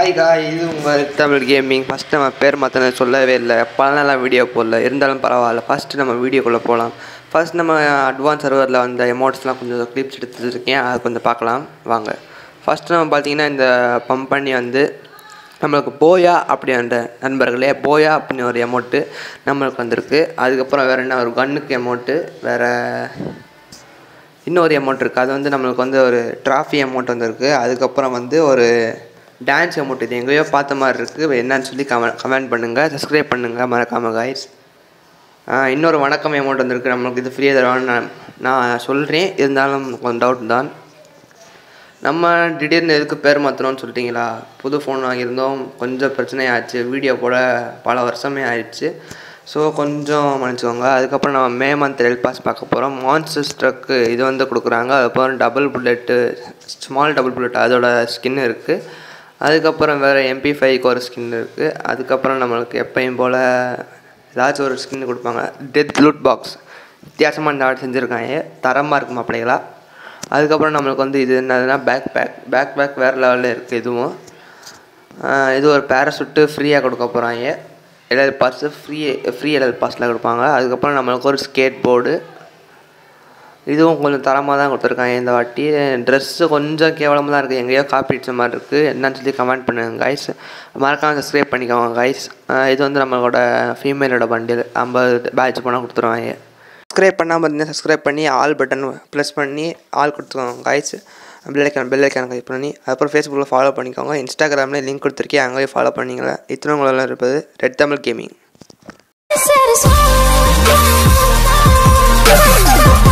Hi காய் இது உங்கள் தமிழ் கேமிங் ஃபஸ்ட் நம்ம பேர் மாற்றின சொல்லவே இல்லை பல நாளாக வீடியோ போடல இருந்தாலும் பரவாயில்ல ஃபஸ்ட்டு நம்ம வீடியோக்குள்ளே போகலாம் ஃபஸ்ட் நம்ம அட்வான்ஸ் சர்வரில் வந்த எமௌண்ட்ஸ்லாம் கொஞ்சம் கிளிப்ஸ் எடுத்து வச்சுருக்கேன் அதை கொஞ்சம் பார்க்கலாம் வாங்க ஃபஸ்ட்டு நம்ம பார்த்தீங்கன்னா இந்த பம்ப் பண்ணி வந்து நம்மளுக்கு போயா அப்படின்ற நண்பர்களே போயா அப்படின்னு ஒரு எமௌண்ட்டு நம்மளுக்கு வந்திருக்கு அதுக்கப்புறம் வேறு என்ன ஒரு கன்னுக்கு எமௌண்ட்டு வேறு இன்னொரு அமௌண்ட் இருக்குது அது வந்து நம்மளுக்கு வந்து ஒரு ட்ராஃபி அமௌண்ட் வந்திருக்கு அதுக்கப்புறம் வந்து ஒரு டான்ஸ் அமௌண்ட் இது எங்கேயோ பார்த்த மாதிரி இருக்குது என்னன்னு சொல்லி கமெண்ட் கமெண்ட் பண்ணுங்கள் சப்ஸ்கிரைப் பண்ணுங்கள் மறக்காமல் காய்ஸ் இன்னொரு வணக்கம் அமௌண்ட் வந்திருக்கு நம்மளுக்கு இது ஃப்ரீயாக தருவான்னு நான் நான் சொல்கிறேன் இருந்தாலும் கொஞ்சம் டவுட் தான் நம்ம திடீர்னு எதுக்கு பேர் மாற்றணும்னு சொல்லிட்டீங்களா புது ஃபோன் வாங்கியிருந்தோம் கொஞ்சம் பிரச்சனையாச்சு வீடியோ போட பல வருஷமே ஆயிடுச்சு ஸோ கொஞ்சம் மன்னிச்சுக்கோங்க அதுக்கப்புறம் நம்ம மே மந்த் ரெல் பாஸ் பார்க்க போகிறோம் மான்ஸ்டர்ஸ் ட்ரக்கு இது வந்து கொடுக்குறாங்க அதுக்கப்புறம் double bullet small double bullet அதோட ஸ்கின் இருக்குது அதுக்கப்புறம் வேறு எம்பி ஃபைவ்க்கு ஒரு ஸ்கின் இருக்குது அதுக்கப்புறம் நம்மளுக்கு எப்பயும் போல் ஏதாச்சும் ஒரு ஸ்கின் கொடுப்பாங்க டெத் லூட் பாக்ஸ் வித்தியாசமாக இந்த ஆர்டர் செஞ்சுருக்காங்க தரமாக இருக்கும் மாப்பிள்ளைகளா அதுக்கப்புறம் நம்மளுக்கு வந்து இது என்னதுன்னா பேக் பேக் பேக் பேக் வேறு லெவலில் இருக்குது இதுவும் ஆஹ் இது ஒரு பேராசூட்டு ஃப்ரீயாக கொடுக்க போகிறாங்க elite pass free free elite பாஸில் கொடுப்பாங்க அதுக்கப்புறம் நம்மளுக்கு ஒரு ஸ்கேட் போர்டு இதுவும் கொஞ்சம் தரமாக தான் கொடுத்துருக்காங்க இந்த வாட்டி ட்ரெஸ்ஸு கொஞ்சம் கேவலமாக தான் இருக்குது எங்கேயோ காப்பி அடிச்ச மாதிரி இருக்குது என்னன்னு சொல்லி கமெண்ட் பண்ணுங்கள் கைஸ் மறக்காமல் சப்ஸ்கிரைப் பண்ணிக்கோங்க கைஸ் இது வந்து நம்மளோட ஃபீமேலோட பண்டில் ஐம்பது பேட்ச் பண்ணால் கொடுத்துருவாங்க சப்ஸ்கிரைப் பண்ணாமல் பார்த்தீங்கன்னா சப்ஸ்கிரைப் பண்ணி ஆல் பட்டன் ப்ரெஸ் பண்ணி ஆல் கொடுத்துக்கோங்க கைஸ் பெல்லைக்கான பெல்லைக்கான கிளிக் பண்ணி அதுக்கப்புறம் ஃபேஸ்புக்கில் ஃபாலோ பண்ணிக்கோங்க இன்ஸ்டாகிராமில் லிங்க் கொடுத்துருக்கேன் அங்கேயே ஃபாலோ பண்ணிங்களா இத்தனை உங்களெல்லாம் இருப்பது ரெட் தமிழ் கேமிங் satisfied.